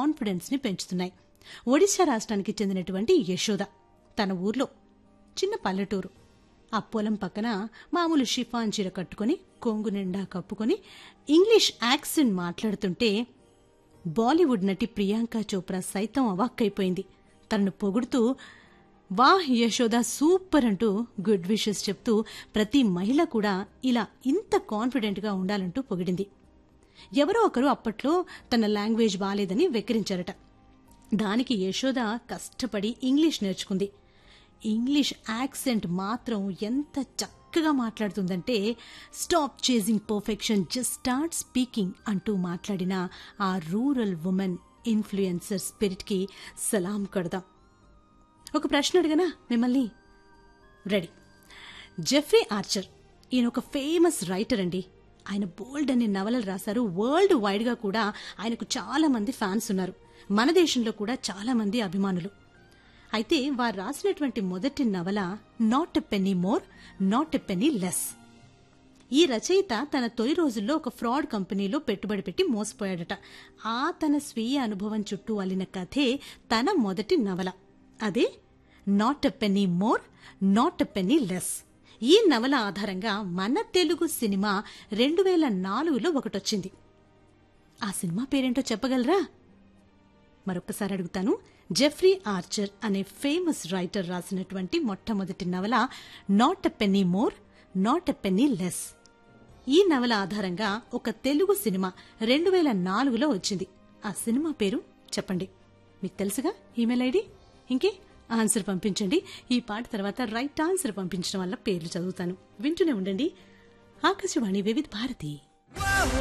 confidence ని పెంచుతున్నాయి ఒడిశా రాష్ట్రానికి చెందినటువంటి యశోద తన ఊర్లో చిన్న పల్లెటూరు ఆ పొలం పక్కన మామూలు షిఫాన్ చీర కట్టుకొని కొంగు నిండా కప్పుకొని ఇంగ్లీష్ యాక్సెంట్ మాట్లాడుతుంటే బాలీవుడ్ నటి ప్రియాంక చోప్రా సైతం అవాక్కైపోయింది తనను పొగుడుతూ వాహ్ యశోద సూపర్ అంటూ గుడ్ విషెస్ చెప్తూ ప్రతి మహిళ కూడా ఇలా ఇంత కాన్ఫిడెంట్గా ఉండాలంటూ పొగిడింది ఎవరో ఒకరు అప్పట్లో తన లాంగ్వేజ్ బాలేదని వెక్కిరించారట దానికి యశోద కష్టపడి ఇంగ్లీష్ నేర్చుకుంది ఇంగ్లీష్ యాక్సెంట్ మాత్రం ఎంత చక్కగా మాట్లాడుతుందంటే stop chasing perfection just start speaking అంటూ మాట్లాడిన ఆ రూరల్ ఉమెన్ ఇన్ఫ్లుయెన్సర్ స్పిరిట్కి సలాం కడదాం ఒక ప్రశ్న అడిగనా మిమ్మల్ని రెడీ జెఫ్రీ ఆర్చర్ ఈయన ఒక ఫేమస్ రైటర్ అండి ఆయన బోల్డ్ అనే నవలలు రాశారు వరల్డ్ వైడ్గా కూడా ఆయనకు చాలా మంది ఫ్యాన్స్ ఉన్నారు మన దేశంలో కూడా చాలా మంది అభిమానులు అయితే వారు రాసినటువంటి మొదటి నవల not a penny more not a penny less ఈ రచయిత తన తొలి రోజుల్లో ఒక ఫ్రాడ్ కంపెనీలో పెట్టుబడి పెట్టి మోసపోయాడట ఆ తన స్వీయ అనుభవం చుట్టూ అల్లిన కథే తన మొదటి నవల అదే not a penny more not a penny less ఈ నవల ఆధారంగా మన తెలుగు సినిమా రెండు వేల నాలుగులో ఒకటొచ్చింది ఆ సినిమా పేరేంటో చెప్పగలరా మరొకసారి అడుగుతాను జెఫ్రీ ఆర్చర్ అనే ఫేమస్ రైటర్ రాసినటువంటి మొట్టమొదటి నవల not a penny more not a penny less ఈ నవల ఆధారంగా ఒక తెలుగు సినిమా రెండు వేల నాలుగులో వచ్చింది ఆ సినిమా పేరు చెప్పండి మీకు తెలుసుగా ఈమెయిల్ ఐడి ఇంకే ఆన్సర్ పంపించండి ఈ పాట తర్వాత రైట్ ఆన్సర్ పంపించడం వల్ల పేర్లు చదువుతాను వింటూనే ఉండండి ఆకాశవాణి వివిధ భారతి